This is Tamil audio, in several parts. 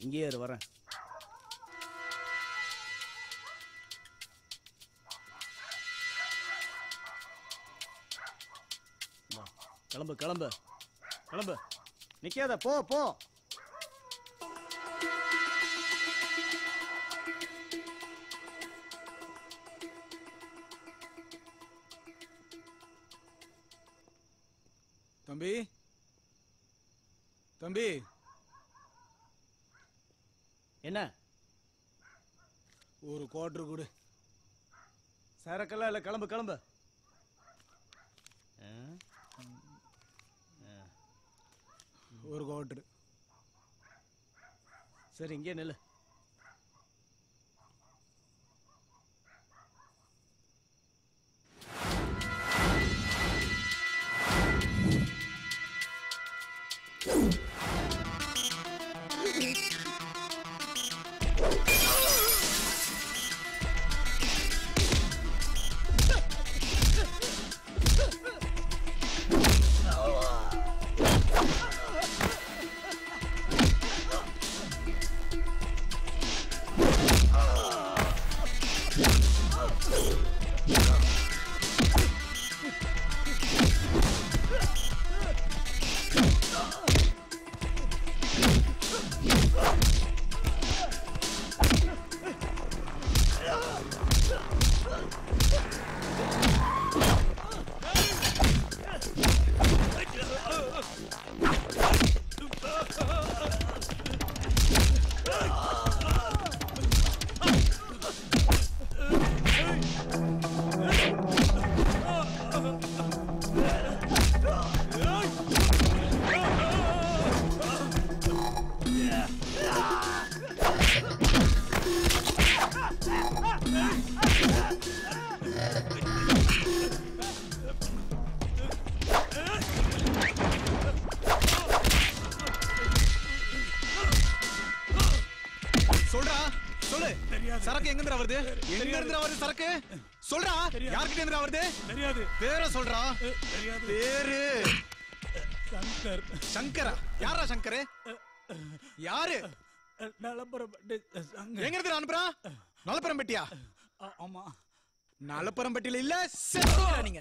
இங்கேயே இரு வரேன் வா, கிளம்பு கிளம்பு கிளம்பு நிக்காத போ போ தம்பி தம்பி என்ன ஒரு குவார்டர் கொடு சரக்கெல்லாம் இல்லை கிளம்பு கிளம்பு ஆ? ஆ. ஒரு குவார்டர் சரி இங்கே நில்லு சொல்றா சொல்லு சரக்கு எங்க இருந்து வருது எங்க இருந்து வருது சரக்கு சொல்றா யார்கிட்ட இருந்து வருது தெரியாது பேர சொல்றா தெரியாது பேரு சங்கர் சங்கரா யாரா சங்கரு யாரு நலம்பரம் சங்கர் எங்க இருந்து அனுப்புறா நலப்பரம்பட்டியா ஆ- ஆமா நலப்பரம்பட்டியில இல்ல செத்துடா நீங்க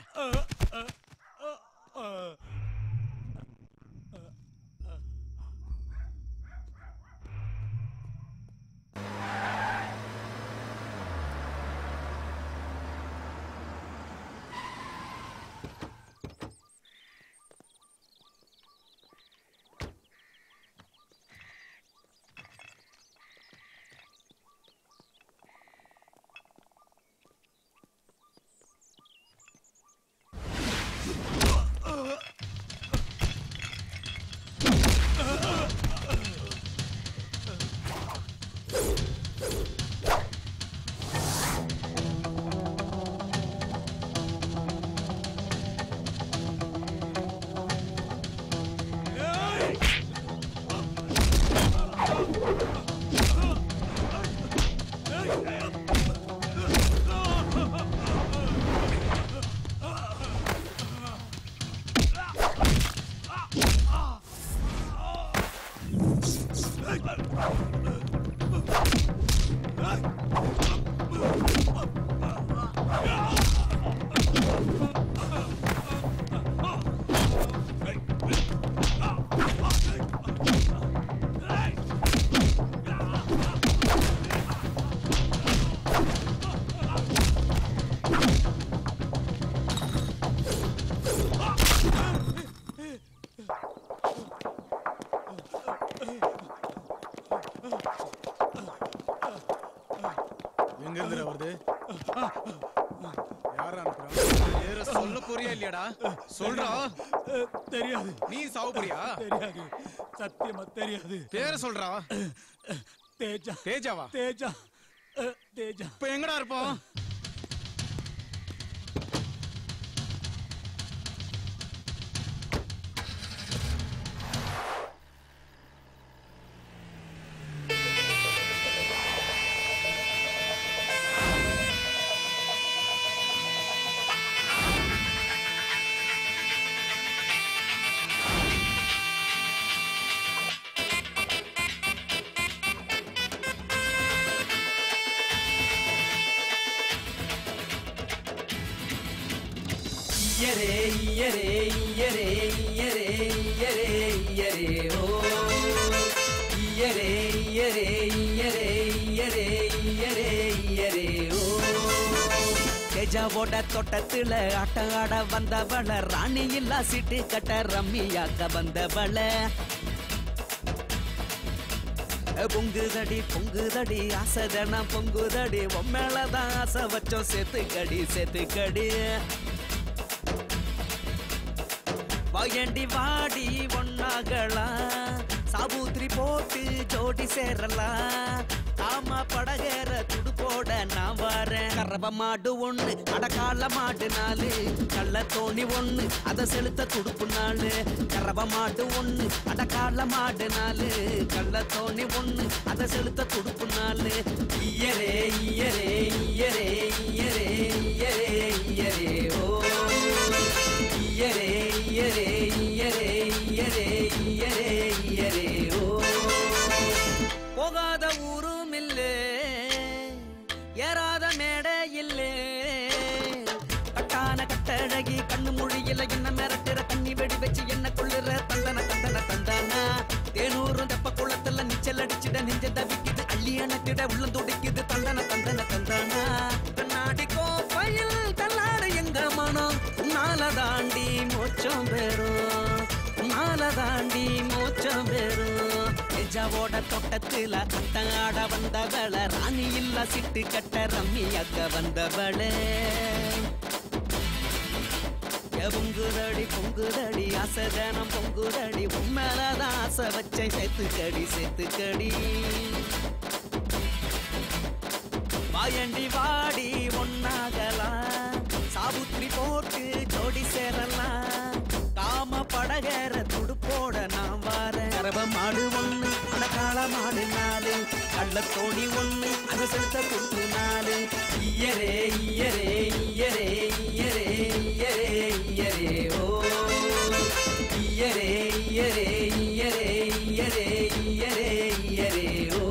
எங்க இருந்து வருது யார் அனுப்புறா பேர சொல்ல போறியா இல்லையாடா சொல்றா தெரியாது நீ சாவு போறியா தெரியாது சத்தியமா தெரியாது பேர சொல்றா தேஜா தேஜாவா தேஜா அஹ், தேஜா இப்ப எங்கடா இருப்போம் ஈயரே ஈயரே ஈயரே ஈயரே ஈயரே ஈயரே ஓ ஈயரே ஈயரே ஈயரே ஈயரே ஈயரே ஈயரே ஓ தேஜாவோட தோட்டத்துல ஆட்டம் ஆட வந்தவள ராணி இல்லா சீட்டு கட்ட ரம்மியாக்க வந்தவள பொங்குதடி பொங்குதடி ஆசைதனா பொங்குதடி உம்மேலதான் ஆசை வச்சோம் சேர்த்துக்கடி சேர்த்துக்கடி வயண்டி வாடி ஒன்னாகலாம் சாபூத்திரி போட்டு ஜோடி சேரலாம் ஆமா படகேற துடுப்போட நான் வரேன் கறவ மாடு ஒண்ணு அடக்கால மாடு நாலு கள்ள தோணி ஒண்ணு அத செலுத்த துடுப்பு நாளு கறவ மாடு ஒண்ணு அடக்கால மாடு நாலு கள்ள தோணி ஒண்ணு அத செலுத்த துடுப்பு நாளு ஈயரே ஈயரே ஈயரே ஈயரே ஈயரே ஈயரே ஓ ஈயரே ஈயரே ஈயரே ஈயரே ஈயரே ஈயரே ஓ போகாத ஊரும் இல்லே ஏறாத மேடை இல்லே கட்டான கட்டழகி கண்ணு மொழியில என்ன மிரட்டுற கண்ணி வெடி வச்சு என்ன கொள்ளுற தந்தன தந்தன தந்தானா தேனூரும் தெப்ப குளத்துல நீச்சல் அடிச்சிட நெஞ்ச தவிக்குது அள்ளி அணைச்சிட உள்ளம் துடிக்குது தந்தன தந்தன தந்தானா கண்ணாடி கோப்பையில் கல்லாட எங்க மனம் உன்னால தாண்டி மோச்சம் பெறும் உன்னால தாண்டி மோச்சம் பெறும் எஜாவோட தோட்டத்துல அட்டம் ஆட வந்தவள ராணி இல்ல சிட்டு கட்ட ரம்மியாக்க வந்தவளே பொங்குதடி பொங்குதடி அசதனம் பொங்குதடி உண்மையிலதான் ஆசை வச்சை சேர்த்துக்கடி சேர்த்துக்கடி வாயண்டி வாடி ஒன்னாகலாம் சாபுத்திரி போட்டு ஜோடி சேரலாம் காம படகேற துடுப்போட நான் வாரேன் கரவ மாடு ஒண்ணு அடக்கால மாடு நாலு கள்ள தோணி ஒண்ணு அதை செலுத்த துடுப்பு நாலு ஈயரே ஈயரே ஈயரே ஈயரே ஈயரே ஈயரே ஓ ஈயரே ஈயரே ஈயரே ஈயரே ஈயரே ஈயரே ஓ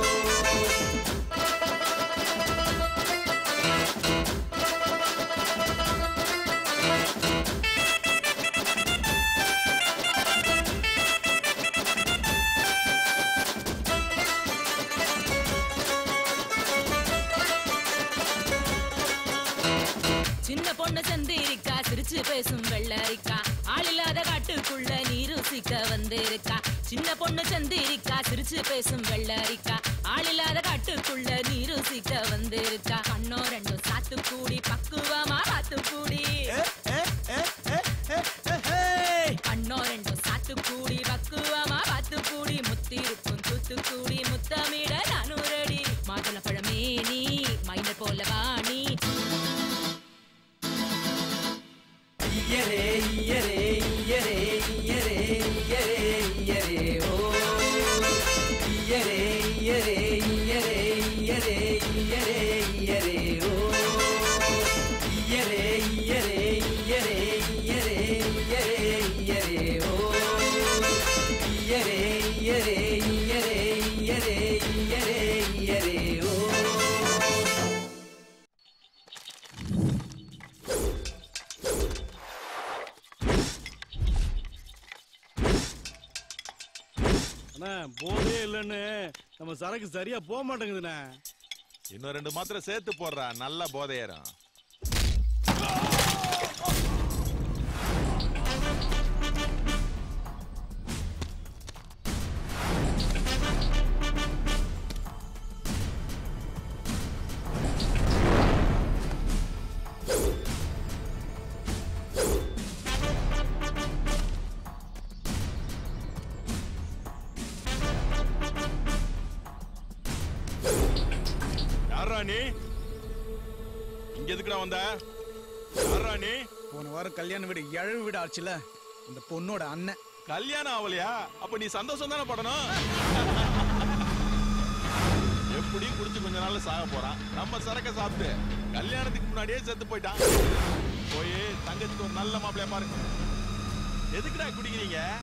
சின்ன பொண்ணு செந்திருக்கா சிரிச்சு பேசும் வெள்ளரிக்கா ஆளில்லாத காட்டுக்குள்ள நீ ருசிக்க வந்திருக்கா சின்ன பொண்ணு செந்திருக்கா சிரிச்சு பேசும் வெள்ளரிக்கா ஆளில்லாத காட்டுக்குள்ள நீ ருசிக்க வந்திருக்கா கண்ணோ ரெண்டும் சாத்து கூடி பக்குவமா பார்த்து கூடி கண்ணோ ரெண்டும் சாத்து கூடி பக்குவமா பார்த்து கூடி முத்திருக்கும் தூத்து கூடி முத்தமிட நானூறு அடி மாதுளை பழமே நீ மைன போல வாணி ஈயரே ஈயரே ஈயரே ஈயரே ஈயரே ஈயரே ஓ ஈயரே ஈயரே ஈயரே ஈயரே ஈயரே ஈயரே ஓ ஈயரே ஈயரே ஈயரே ஈயரே ஈயரே ஈயரே ஓ ஈயரே ஈயரே ஈயரே ஈயரே ஈயரே ஈயரே ஓ அண்ணா போதே இல்லைன்னு நம்ம சரக்கு சரியா போக மாட்டேங்குதுண்ணே இன்னும் ரெண்டு மாத்திரை சேர்த்து போடுறா நல்ல போதையேறும் யாரா நீ இங்க எதுக்குடா வந்த யாரா நீ போன வாரம் கல்யாண வீடு எழவு வீடு ஆச்சுல இந்த பொண்ணோட அண்ணன் கல்யாணம் ஆகலையா அப்ப நீ சந்தோஷம் தானே படணும் எப்படி குடிச்சு கொஞ்ச நாள்ல சாக போறான் நம்ம சரக்க சாப்பிட்டு கல்யாணத்துக்கு முன்னாடியே செத்து போயிட்டான் போய் தங்கத்துக்கு ஒரு நல்ல மாப்பிளைய பாருங்க எதுக்குடா குடிக்கிறீங்க